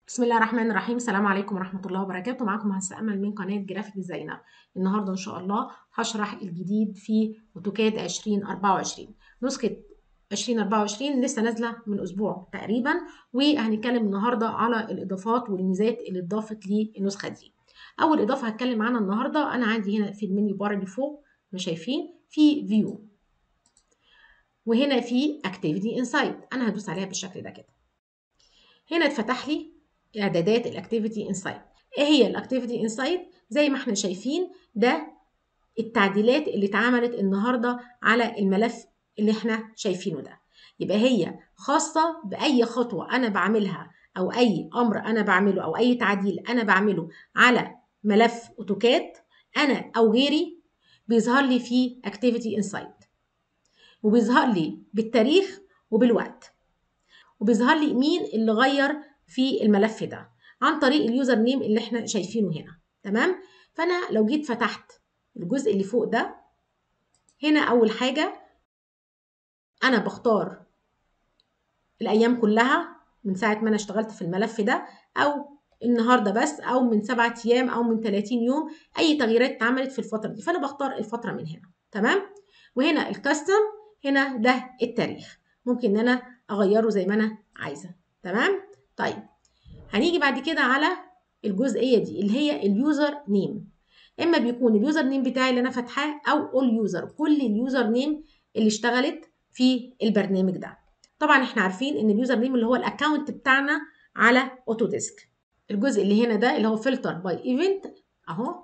بسم الله الرحمن الرحيم السلام عليكم ورحمة الله وبركاته معاكم مهندسة أمل من قناة جرافيك زينب النهاردة إن شاء الله هشرح الجديد في أوتوكاد 2024 نسخة 2024 لسه نازلة من أسبوع تقريبا وهنتكلم النهاردة على الإضافات والميزات اللي اتضافت للنسخة دي أول إضافة هتكلم عنها النهاردة أنا عندي هنا في المنيو بار اللي فوق ما شايفين في فيو وهنا في اكتيفيتي انسايد انا هدوس عليها بالشكل ده كده هنا اتفتح لي اعدادات الاكتيفيتي انسايد ايه هي الاكتيفيتي انسايد زي ما احنا شايفين ده التعديلات اللي اتعملت النهارده على الملف اللي احنا شايفينه ده يبقى هي خاصه باي خطوه انا بعملها او اي امر انا بعمله او اي تعديل انا بعمله على ملف اوتوكاد انا او غيري بيظهر لي فيه اكتيفيتي انسايد وبيظهر لي بالتاريخ وبالوقت وبيظهر لي مين اللي غير في الملف ده عن طريق اليوزر نيم اللي احنا شايفينه هنا تمام فانا لو جيت فتحت الجزء اللي فوق ده هنا اول حاجه انا بختار الايام كلها من ساعه ما انا اشتغلت في الملف ده او النهارده بس او من سبعة ايام او من 30 يوم اي تغييرات اتعملت في الفتره دي فانا بختار الفتره من هنا تمام وهنا الكاستم هنا ده التاريخ ممكن ان انا اغيره زي ما انا عايزه تمام طيب هنيجي بعد كده على الجزئيه دي اللي هي اليوزر نيم اما بيكون اليوزر نيم بتاعي اللي انا فاتحاه او اول يوزر كل اليوزر نيم اللي اشتغلت في البرنامج ده طبعا احنا عارفين ان اليوزر نيم اللي هو الاكونت بتاعنا على اوتوديسك الجزء اللي هنا ده اللي هو فلتر باي ايفنت اهو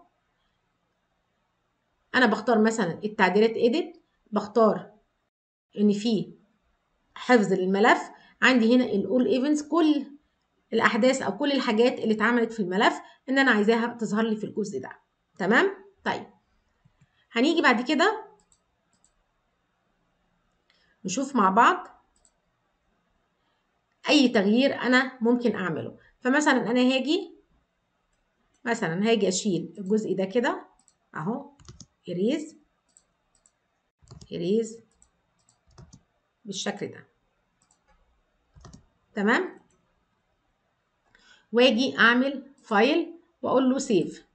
انا بختار مثلا التعديلات اديت بختار ان في حفظ للملف عندي هنا الاول ايفنتس كل الاحداث او كل الحاجات اللي اتعملت في الملف ان انا عايزاها تظهر لي في الجزء ده تمام طيب هنيجي بعد كده نشوف مع بعض اي تغيير انا ممكن اعمله فمثلا انا هاجي مثلا هاجي اشيل الجزء ده كده اهو اريز اريز بالشكل ده تمام واجي اعمل فايل واقول له سيف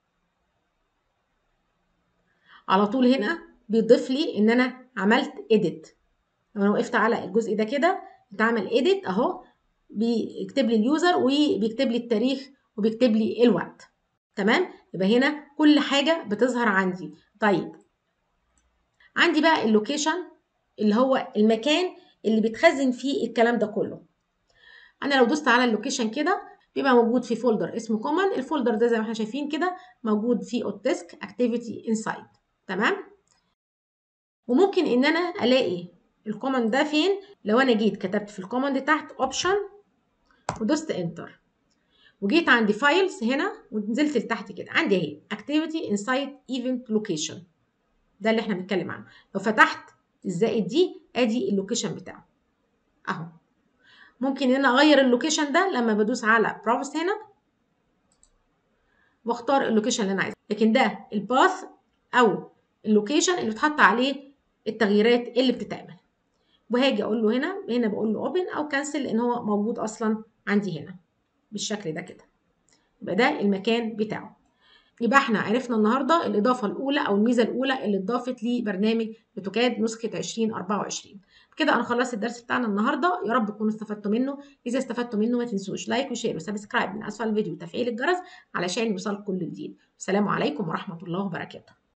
على طول هنا بيضيف لي ان انا عملت اديت لو انا وقفت على الجزء ده كده اتعمل اديت اهو بيكتب لي اليوزر وبيكتب لي التاريخ وبيكتب لي الوقت تمام يبقى هنا كل حاجه بتظهر عندي طيب عندي بقى اللوكيشن اللي هو المكان اللي بيتخزن فيه الكلام ده كله انا لو دوست على اللوكيشن كده بيبقى موجود في فولدر اسمه كومن الفولدر ده زي ما احنا شايفين كده موجود في اوتديسك اكتيفيتي انسايد تمام وممكن ان انا الاقي الكوماند ده فين لو انا جيت كتبت في الكوماند تحت اوبشن ودوست انتر وجيت عندي فايلز هنا ونزلت لتحت كده عندي اهي اكتيفيتي انسايد ايفنت لوكيشن ده اللي احنا بنتكلم عنه لو فتحت الزائد دي ادي اللوكيشن بتاعه اهو ممكن ان انا اغير اللوكيشن ده لما بدوس على براوس هنا واختار اللوكيشن اللي انا عايزه لكن ده الباث او اللوكيشن اللي بتحط عليه التغييرات اللي بتتعمل وهاجي اقول له هنا هنا بقول له اوبن او كانسل لان هو موجود اصلا عندي هنا بالشكل ده كده يبقى ده المكان بتاعه يبقى احنا عرفنا النهارده الاضافه الاولى او الميزه الاولى اللي اتضافت لبرنامج اوتوكاد نسخه 2024 كده انا خلصت الدرس بتاعنا النهارده يا رب تكونوا استفدتوا منه اذا استفدتوا منه ما تنسوش لايك وشير وسبسكرايب من اسفل الفيديو وتفعيل الجرس علشان يوصلكم كل جديد السلام عليكم ورحمه الله وبركاته